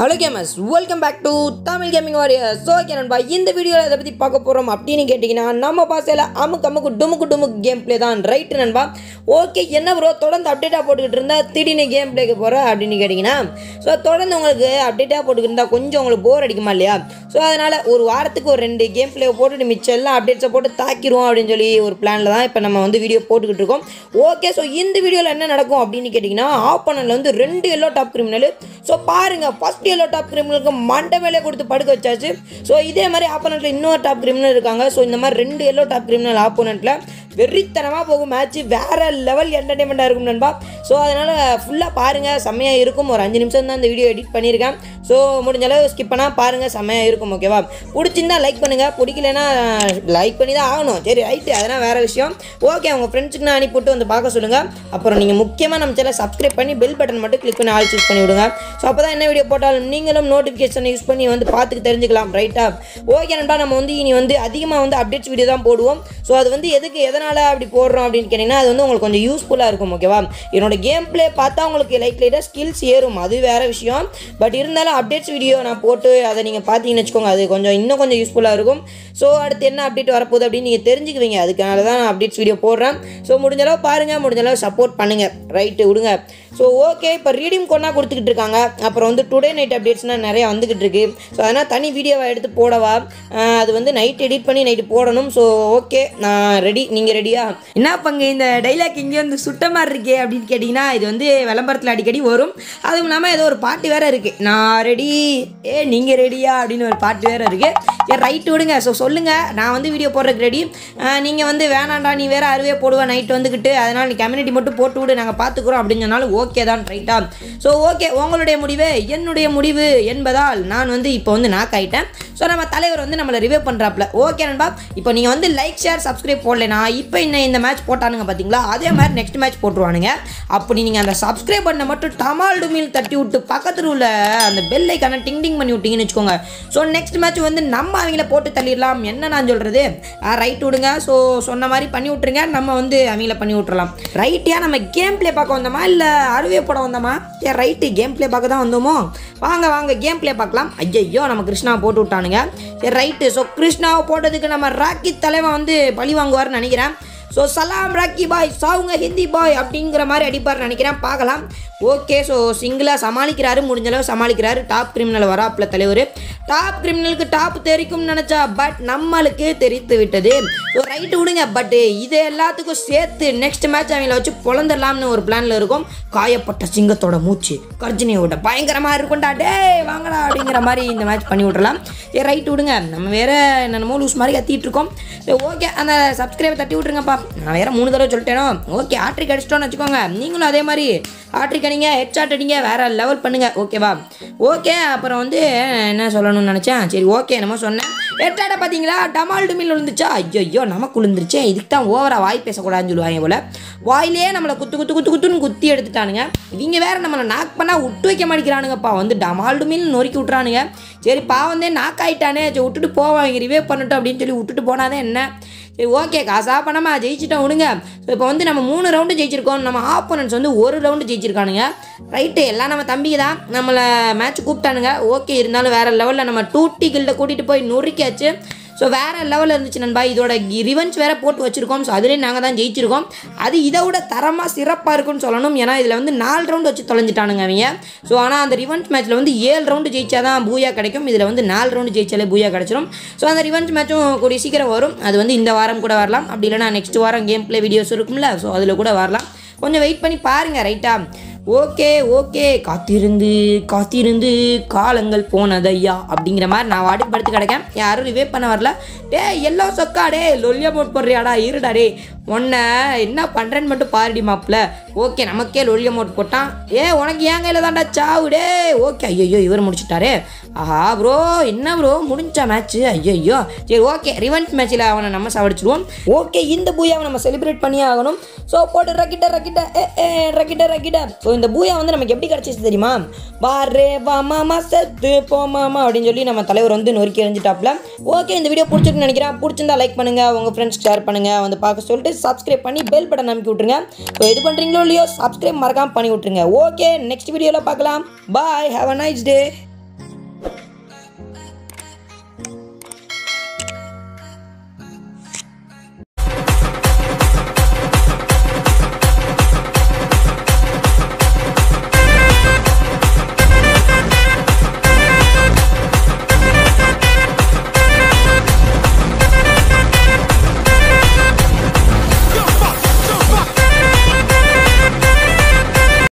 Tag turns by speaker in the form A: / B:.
A: hello gamers welcome back to Tamil gaming warrior so okay நண்பா இந்த வீடியோவில் எதை பற்றி பார்க்க போகிறோம் அப்படின்னு கேட்டிங்கன்னா நம்ம பாசையில் அமுக்கு அமுக்கு டுமுக்கு டுமுக்கு கேம் ப்ளே தான் ரைட்டு நண்பா ஓகே என்ன ப்ரோ தொடர்ந்து அப்டேட்டாக போட்டுக்கிட்டு இருந்தா திடீர்னு கேம் ப்ளேக்கு போகிற அப்படின்னு கேட்டிங்கன்னா ஸோ தொடர்ந்து உங்களுக்கு அப்டேட்டாக போட்டுக்கிட்டு இருந்தால் கொஞ்சம் உங்களுக்கு போர் அடிக்குமா இல்லையா ஸோ அதனால் ஒரு வாரத்துக்கு ஒரு ரெண்டு கேம் ப்ளே போட்டுட்டு மிச்சம் எல்லாம் அப்டேட்ஸை போட்டு தாக்கிடுவோம் அப்படின்னு சொல்லி ஒரு பிளானில் தான் இப்போ நம்ம வந்து வீடியோ போட்டுக்கிட்டு இருக்கோம் ஓகே ஸோ இந்த வீடியோவில் என்ன நடக்கும் அப்படின்னு கேட்டிங்கன்னா ஆப்பனரில் வந்து ரெண்டு எல்லோ டாப் கிரிமினல் ஸோ பாருங்கள் ஃபஸ்ட் எல்லோ டாப் கிரிமினலுக்கு மண்டை மேலே கொடுத்து படுக்க வச்சாச்சு ஸோ இதே மாதிரி ஆப்போனண்ட்டில் இன்னொரு டாப் கிரிமினல் இருக்காங்க ஸோ இந்த மாதிரி ரெண்டு எல்லோ டாப் கிரிமினல் ஆப்போனண்ட்டில் வெறித்தனமாக போகும் மேட்ச் வேறு லெவல் என்டர்டைன்மெண்ட்டாக இருக்கும் நண்பா ஸோ அதனால் ஃபுல்லாக பாருங்கள் செம்மையாக இருக்கும் ஒரு அஞ்சு நிமிஷம் தான் இந்த வீடியோ எடிட் பண்ணியிருக்கேன் ஸோ முடிஞ்ச அளவு ஸ்கிப் பண்ணால் பாருங்கள் செம்மையாக இருக்கும் ஓகேவா பிடிச்சிருந்தா லைக் பண்ணுங்கள் பிடிக்கலனா லைக் பண்ணி தான் ஆகணும் சரி ரைட்டு அதெல்லாம் வேறு விஷயம் ஓகே உங்கள் ஃப்ரெண்ட்ஸுக்கு நான் அனுப்பிவிட்டு வந்து பார்க்க சொல்லுங்கள் அப்புறம் நீங்கள் முக்கியமாக நம்ம சேனல் சப்ஸ்கிரைப் பண்ணி பெல் பட்டன் மட்டும் கிளிக் பண்ணி ஆல் சூஸ் பண்ணி விடுங்க ஸோ அப்போ தான் என்ன வீடியோ போட்டாலும் நீங்களும் நோட்டிஃபிகேஷன் யூஸ் பண்ணி வந்து பார்த்துக்கு தெரிஞ்சுக்கலாம் ரைட்டா ஓகே நண்பா நம்ம வந்து இனி வந்து அதிகமாக வந்து அப்டேட்ஸ் வீடியோ தான் போடுவோம் ஸோ அது வந்து எதுக்கு எதனால் அப்படி போடுறோம் அப்படின்னு கேட்டிங்கன்னா அது வந்து உங்களுக்கு கொஞ்சம் யூஸ்ஃபுல்லாக இருக்கும் ஓகேவா என்னோட கேம் ப்ளே பார்த்தா உங்களுக்கு லைட் லைட்டாக ஸ்கில்ஸ் ஏறும் அது வேறு விஷயம் பட் இருந்தாலும் அப்டேட்ஸ் வீடியோ நான் போட்டு அதை நீங்கள் பார்த்தீங்கன்னு வச்சுக்கோங்க அது கொஞ்சம் இன்னும் கொஞ்சம் யூஸ்ஃபுல்லாக இருக்கும் ஸோ அடுத்து என்ன அப்டேட் வரப்போகுது அப்படின்னு நீங்கள் தெரிஞ்சுக்குவீங்க அதுக்காக தான் அப்டேட்ஸ் வீடியோ போடுறேன் ஸோ முடிஞ்ச அளவு பாருங்கள் முடிஞ்ச அளவு சப்போர்ட் பண்ணுங்கள் ரைட்டு விடுங்க ஸோ ஓகே இப்போ ரீடிங் கொண்டா கொடுத்துக்கிட்டு இருக்காங்க அப்புறம் வந்து டுடே நைட் அப்டேட்ஸ்னால் நிறையா வந்துக்கிட்டு இருக்கு ஸோ அதனால் தனி வீடியோவை எடுத்து போடவா அஹ் அது வந்து நைட் எடிட் பண்ணி நைட்டு போடணும் ஸோ ஓகே நான் ரெடி நீங்கள் ரெடியா என்ன பங்கு இந்த டைலாக் இங்கே வந்து சுட்ட மாதிரி இருக்கே அப்படின்னு கேட்டிங்கன்னா இது வந்து விளம்பரத்தில் அடிக்கடி வரும் அதுவும் இல்லாமல் ஏதோ ஒரு பாட்டு வேறு இருக்குது நான் ரெடி ஏ நீங்கள் ரெடியா அப்படின்னு ஒரு பாட்டு வேறு இருக்குது சரி ரைட்டு விடுங்க ஸோ சொல்லுங்கள் நான் வந்து வீடியோ போடுறதுக்கு ரெடி நீங்கள் வந்து வேணாண்டா நீ வேறு அருவே போடுவா நைட் வந்துக்கிட்டு அதனால் நீ கம்யூனிட்டி மட்டும் போட்டு விடு நாங்கள் பார்த்துக்குறோம் அப்படின்னு சொன்னாலும் ஓகே தான் ரைட்டா ஸோ ஓகே உங்களுடைய முடிவு என்னுடைய முடிவு என்பதால் நான் வந்து இப்போ வந்து நாக் ஆகிட்டேன் ஸோ நம்ம தலைவர் வந்து நம்மளை ரிவ்யூ பண்ணுறாப்புல ஓகே நண்பா இப்போ நீங்கள் வந்து லைக் ஷேர் சப்ஸ்கிரைப் போடலைனா இப்போ இன்னும் இந்த மேட்ச் போட்டானுங்க பார்த்தீங்களா அதே மாதிரி நெக்ஸ்ட் மேட்ச் போட்டுருவானுங்க அப்படி நீங்கள் அந்த சப்ஸ்கிரைப் பண்ண மட்டும் டமால் டுமில் தட்டி விட்டு பக்கத்தில் உள்ள அந்த பெல் ஐக்கான டிங் டிங் பண்ணி விட்டீங்கன்னு வச்சுக்கோங்க ஸோ நெக்ஸ்ட் மேட்ச் வந்து நம்ம அவங்கள போட்டு தள்ளிடலாம் என்ன நான் சொல்கிறது ரைட் விடுங்க ஸோ சொன்ன மாதிரி பண்ணி விட்ருங்க நம்ம வந்து அவங்கள பண்ணி விட்றலாம் ரைட்டியா நம்ம கேம் ப்ளே பார்க்க வந்தோமா இல்லை அறுவே போட வந்தோமா ஏன் ரைட்டு கேம் ப்ளே பார்க்க தான் வந்தோமோ வாங்க வாங்க கேம் ப்ளே பார்க்கலாம் ஐயையோ நம்ம கிருஷ்ணா போட்டு விட்டானுங்க சரி ரைட்டு ஸோ கிருஷ்ணாவை போட்டதுக்கு நம்ம ராக்கி தலைவன் வந்து பழி வாங்குவார்னு நினைக்கிறேன் ஸோ சலாம் ராக்கி பாய் சாவுங்க ஹிந்தி பாய் அப்படிங்கிற மாதிரி அடிப்பார் நினைக்கிறேன் பார்க்கலாம் ஓகே ஸோ சிங்கிளாக சமாளிக்கிறாரு முடிஞ்ச அளவு சமாளிக்கிறாரு டாப் கிரிமினல் வராப்புல தலைவர் டாப் கிரிமினலுக்கு டாப் தெரிக்கும்னு நினச்சா பட் நம்மளுக்கு தெரித்து விட்டது ஸோ ரைட்டு விடுங்க பட் இது எல்லாத்துக்கும் சேர்த்து நெக்ஸ்ட் மேட்ச் அவங்கள வச்சு பொழந்துடலாம்னு ஒரு பிளானில் இருக்கும் காயப்பட்ட சிங்கத்தோட மூச்சு கர்ஜினியோட பயங்கரமாக இருக்கும்டா டேய் வாங்கடா அப்படிங்கிற மாதிரி இந்த மேட்ச் பண்ணி விட்றலாம் சரி ரைட்டு விடுங்க நம்ம வேற என்னென்னமோ லூஸ் மாதிரி கத்திட்டு இருக்கோம் சரி ஓகே அந்த சப்ஸ்கிரைபர் தட்டி விட்ருங்கப்பா நான் வேற மூணு தடவை சொல்லிட்டேனோ ஓகே ஆட்ரிக் அடிச்சிட்டோன்னு வச்சுக்கோங்க நீங்களும் அதே மாதிரி ஆட்ரிக் அடிங்க ஹெட் ஷாட் அடிங்க வேற லெவல் பண்ணுங்க ஓகேவா ஓகே அப்புறம் வந்து என்ன சொல்லணும்னு நினச்சேன் சரி ஓகே என்னமோ சொன்னேன் ஹெட் ஷாட்டை பார்த்தீங்களா டமால் டுமில் விழுந்துச்சா ஐயோ நமக்கு விழுந்துருச்சே இதுக்கு தான் ஓவராக வாய் பேசக்கூடாதுன்னு சொல்லுவாங்க போல வாயிலே நம்மளை குத்து குத்து குத்து குத்துன்னு குத்தி எடுத்துட்டானுங்க இவங்க வேற நம்மளை நாக் பண்ணால் விட்டு வைக்க மாட்டேங்கிறானுங்கப்பா வந்து டமால் டுமில் நொறுக்கி விட்றானுங்க சரி பாவம் தான் நாக் ஆயிட்டானே சரி விட்டுட்டு போவாங்க ரிவே பண்ணட்டும் அப்படின்னு சொல்லி விட்டுட்டு போனாதான் என்ன சரி ஓகே காசா பணமா ஜெயிச்சிட்டோம் விடுங்க ஸோ இப்போ வந்து நம்ம மூணு ரவுண்டு ஜெயிச்சிருக்கோம் நம்ம ஆப்போனன்ஸ் வந்து ஒரு ரவுண்டு ஜெயிச்சிருக்கானுங்க ரைட்டு எல்லாம் நம்ம தம்பிக்கு தான் நம்மளை மேட்ச் கூப்பிட்டானுங்க ஓகே இருந்தாலும் வேறு லெவலில் நம்ம டூட்டி கில்ட கூட்டிகிட்டு போய் நொறுக்கியாச்சு ஸோ வேறு லெவலில் இருந்துச்சு நண்பா இதோட ரிவெஞ்ச் வேறு போட்டு வச்சுருக்கோம் ஸோ அதுலேயும் நாங்கள் தான் ஜெயிச்சிருக்கோம் அது இதை விட தரமாக சிறப்பாக இருக்குன்னு சொல்லணும் ஏன்னா இதில் வந்து நாலு ரவுண்டு வச்சு தொலைஞ்சிட்டானுங்க அவங்க ஸோ ஆனால் அந்த ரிவெஞ்ச் மேட்ச்சில் வந்து ஏழு ரவுண்டு ஜெயிச்சா தான் பூயா கிடைக்கும் இதில் வந்து நாலு ரவுண்டு ஜெயிச்சாலே பூயா கிடச்சிரும் ஸோ அந்த ரிவெஞ்ச் மேட்சும் கூடிய சீக்கிரம் வரும் அது வந்து இந்த வாரம் கூட வரலாம் அப்படி இல்லைனா நெக்ஸ்ட் வாரம் கேம் ப்ளே வீடியோஸ் இருக்கும்ல ஸோ அதில் கூட வரலாம் கொஞ்சம் வெயிட் பண்ணி பாருங்கள் ரைட்டா ஓகே ஓகே காத்திருந்து காத்திருந்து காலங்கள் போனதையா அப்படிங்கிற மாதிரி நான் வாட்டுக்கு படுத்து கிடக்கேன் யாரும் ரிவே பண்ண வரல டே எல்லோ சொக்கா டே லொல்லியா போட் போடுறியாடா இருடா டே உன்னை என்ன பண்ணுறேன்னு மட்டும் பாருடி மாப்பிள்ள ஓகே நமக்கே லொல்லிய மோட் போட்டான் ஏ உனக்கு ஏன் கையில் தான்டா சாவு டே ஓகே ஐயோ இவர் முடிச்சிட்டாரே ஆஹா ப்ரோ என்ன ப்ரோ முடிஞ்சா மேட்ச்சு ஐயோ சரி ஓகே ரிவெஞ்ச் மேட்ச்சில் அவனை நம்ம சாவடிச்சிடுவோம் ஓகே இந்த பூயாவை நம்ம செலிப்ரேட் பண்ணியே ஆகணும் ஸோ போட்டு ரக்கிட்ட ரக்கிட்ட ஏ ஏ ரக்கிட்ட ரக்கிட்ட ஸோ இந்த பூயா வந்து நமக்கு எப்படி கிடச்சிச்சு தெரியுமா வாரே வா மாமா செத்து போ மாமா அப்படின்னு சொல்லி நம்ம தலைவர் வந்து நொறுக்கி எறிஞ்சிட்டாப்ல ஓகே இந்த வீடியோ பிடிச்சிருக்குன்னு நினைக்கிறேன் பிடிச்சிருந்தா லைக் பண்ணுங்க உங்கள் ஃப்ரெண்ட்ஸ் ஷேர் பண்ணுங்க வந்து பார்க்க சொல்லிட்டு சப்ஸ்கிரைப் பண்ணி பெல் பட்டன் அமைக்கி விட்ருங்க ஸோ எது பண்ணுறீங்களோ இல்லையோ சப்ஸ்கிரைப் மறக்காம பண்ணி விட்ருங்க ஓகே நெக்ஸ்ட் வீடியோவில் பார்க்கலாம் பாய் ஹாவ் அ நைஸ் டே